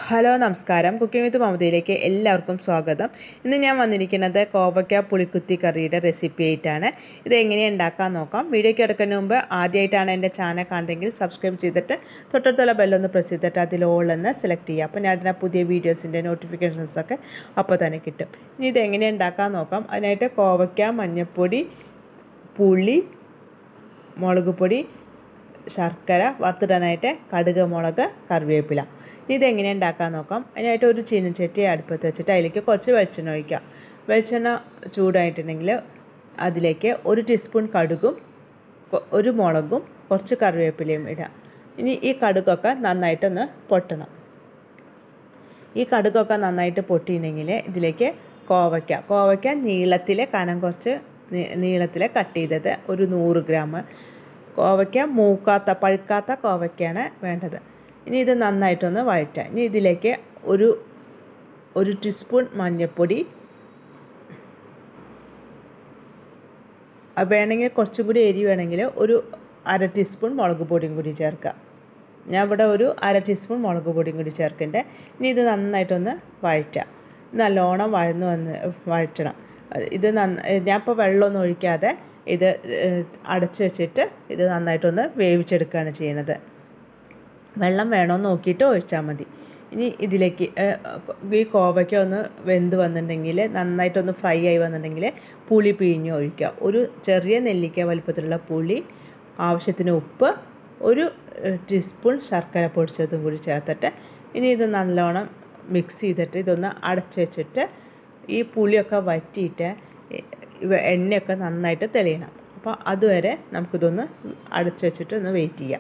hello നമസ്കാരം cooking വിത്ത് മമതയിലേക്ക് എല്ലാവർക്കും സ്വാഗതം ഇന്ന് ഞാൻ വന്നിരിക്കുന്നത് കോവയ്ക്ക പുളിക്കുത്തി കറിയുടെ റെസിപ്പി ആയിട്ടാണ് ഇത് എങ്ങനെയാണ് ഉണ്ടാക്കാൻ നോക്കാം വീഡിയോയ്ക്ക് എടുക്കുന്നതിന് മുമ്പ് ആദ്യമായിട്ടാണ് എൻ്റെ ചാനൽ കാണുന്നതെങ്കിൽ സബ്സ്ക്രൈബ് ചെയ്തിട്ട് തൊട്ടടുത്തുള്ള ബെല്ലൊന്ന് പ്രസ് ചെയ്തിട്ട് അതിൽ ഓൾ എന്ന് സെലക്ട് ചെയ്യുക അപ്പോൾ ഞാൻ ഇടുന്ന പുതിയ വീഡിയോസിൻ്റെ നോട്ടിഫിക്കേഷൻസ് ഒക്കെ അപ്പോൾ തന്നെ കിട്ടും ഇനി ഇത് എങ്ങനെയാണ് ഉണ്ടാക്കാൻ നോക്കാം അതിനായിട്ട് കോവയ്ക്ക മഞ്ഞൾപ്പൊടി പുളി മുളക് പൊടി ശർക്കര വറുത്തിടാനായിട്ട് കടുക് മുളക് കറിവേപ്പില ഇനി ഇതെങ്ങനെയാണ് ഉണ്ടാക്കാൻ നോക്കാം അതിനായിട്ട് ഒരു ചീനച്ചട്ടി അടുപ്പത്ത് വെച്ചിട്ട് അതിലേക്ക് കുറച്ച് വെളിച്ചെണ്ണ ഒഴിക്കാം വെളിച്ചെണ്ണ ചൂടായിട്ടുണ്ടെങ്കിൽ അതിലേക്ക് ഒരു ടീസ്പൂൺ കടുകും കൊ- ഒരു മുളകും കുറച്ച് കറിവേപ്പിലയും ഇടാം ഇനി ഈ കടുകൊക്കെ നന്നായിട്ടൊന്ന് പൊട്ടണം ഈ കടുകൊക്കെ നന്നായിട്ട് പൊട്ടിയിട്ടുണ്ടെങ്കിൽ ഇതിലേക്ക് കോവയ്ക്ക കോവയ്ക്ക നീളത്തിൽ കനം കുറച്ച് നീളത്തിൽ കട്ട് ചെയ്തത് ഒരു നൂറ് ഗ്രാം കോവയ്ക്ക മൂക്കാത്ത പഴുക്കാത്ത കോവയ്ക്കാണ് വേണ്ടത് ഇനി ഇത് നന്നായിട്ടൊന്ന് വഴറ്റാം ഇനി ഇതിലേക്ക് ഒരു ഒരു ടീസ്പൂൺ മഞ്ഞൾപ്പൊടി അത് വേണമെങ്കിൽ കുറച്ചും കൂടി എരി വേണമെങ്കിൽ ഒരു അര ടീസ്പൂൺ മുളക് പൊടിയും കൂടി ചേർക്കാം ഞാൻ ഇവിടെ ഒരു അര ടീസ്പൂൺ മുളക് പൊടിയും കൂടി ചേർക്കുന്നുണ്ട് ഇനി ഇത് നന്നായിട്ടൊന്ന് വഴറ്റാം നല്ലോണം വഴന്ന് വന്ന് വഴറ്റണം ഇത് നന്ന ഞാൻ ഇപ്പോൾ വെള്ളമൊന്നും ഒഴിക്കാതെ ഇത് ഏഹ്, അടച്ച് വെച്ചിട്ട് ഇത് നന്നായിട്ടൊന്ന് വേവിച്ചെടുക്കുകയാണ് ചെയ്യുന്നത് വെള്ളം വേണമെന്ന് നോക്കിയിട്ട് ഒഴിച്ചാൽ മതി ഇനി ഇതിലേക്ക് ഏഹ്, ഈ കോവയ്ക്ക ഒന്ന് വെന്ത് വന്നിട്ടുണ്ടെങ്കിൽ നന്നായിട്ടൊന്ന് ഫ്രൈ ആയി വന്നിട്ടുണ്ടെങ്കിൽ പുളി പിഴിഞ്ഞ് ഒഴിക്കുക ഒരു ചെറിയ നെല്ലിക്ക വലുപ്പത്തിലുള്ള പുളി ആവശ്യത്തിന് ഉപ്പ് ഒരു ഏഹ്, ടീസ്പൂൺ ശർക്കര പൊടിച്ചതും കൂടി ചേർത്തിട്ട് ഇനി ഇത് നല്ലോണം മിക്സ് ചെയ്തിട്ട് ഇതൊന്ന് അടച്ച് വെച്ചിട്ട് ഈ പുളിയൊക്കെ വറ്റിയിട്ട് ഇവ- എണ്ണയൊക്കെ നന്നായിട്ട് തെളിയണം അപ്പോൾ അതുവരെ നമുക്കിതൊന്ന് അടച്ച് വെച്ചിട്ട് ഒന്ന് വെയിറ്റ് ചെയ്യാം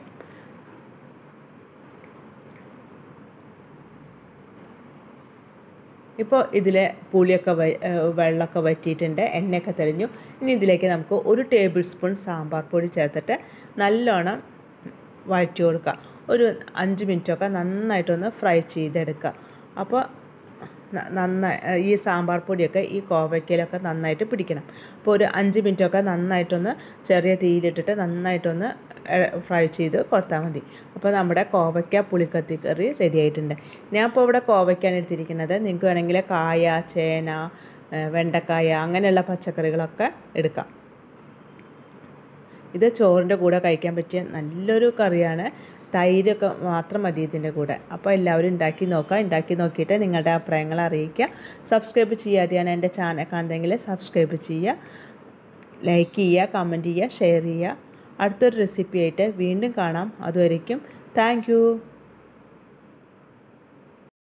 ഇപ്പോൾ ഇതിലെ പുളിയൊക്കെ വ ഏഹ് വെള്ളമൊക്കെ വറ്റിയിട്ടുണ്ട് എണ്ണയൊക്കെ തെളിഞ്ഞു ഇനി ഇതിലേക്ക് നമുക്ക് ഒരു ടേബിൾ സ്പൂൺ സാമ്പാർ പൊടി ചേർത്തിട്ട് നല്ലോണം വഴറ്റി കൊടുക്കുക ഒരു അഞ്ച് മിനിറ്റൊക്കെ നന്നായിട്ടൊന്ന് ഫ്രൈ ചെയ്തെടുക്കുക അപ്പോൾ ന- നന്നായി ഈ സാമ്പാർ പൊടിയൊക്കെ ഈ കോവയ്ക്കയിലൊക്കെ നന്നായിട്ട് പിടിക്കണം അപ്പോൾ ഒരു അഞ്ച് മിനിറ്റൊക്കെ നന്നായിട്ടൊന്ന് ചെറിയ തീയിലിട്ടിട്ട് നന്നായിട്ടൊന്ന് ഫ്രൈ ചെയ്ത് കൊടുത്താൽ മതി അപ്പോൾ നമ്മുടെ കോവയ്ക്ക പുളിക്കത്തി കറി റെഡി ആയിട്ടുണ്ട് ഞാൻ ഇപ്പോൾ ഇവിടെ കോവയ്ക്കാണ് എടുത്തിരിക്കുന്നത് നിങ്ങൾക്ക് വേണമെങ്കിൽ കായ ചേന ഏഹ് വെണ്ടക്കായ അങ്ങനെയുള്ള പച്ചക്കറികളൊക്കെ എടുക്കാം ഇത് ചോറിൻ്റെ കൂടെ കഴിക്കാൻ പറ്റിയ നല്ലൊരു കറിയാണ് തൈരൊക്കെ മാത്രം മതി ഇതിൻ്റെ കൂടെ അപ്പോൾ എല്ലാവരും ഉണ്ടാക്കി നോക്കുക ഉണ്ടാക്കി നോക്കിയിട്ട് നിങ്ങളുടെ അഭിപ്രായങ്ങൾ അറിയിക്കുക സബ്സ്ക്രൈബ് ചെയ്യാതെയാണ് എൻ്റെ ചാനൽ കാണുന്നതെങ്കിൽ സബ്സ്ക്രൈബ് ചെയ്യുക ലൈക്ക് ചെയ്യുക കമൻറ്റ് ചെയ്യുക ഷെയർ ചെയ്യുക അടുത്തൊരു റെസിപ്പി ആയിട്ട് വീണ്ടും കാണാം അതുവരയ്ക്കും താങ്ക്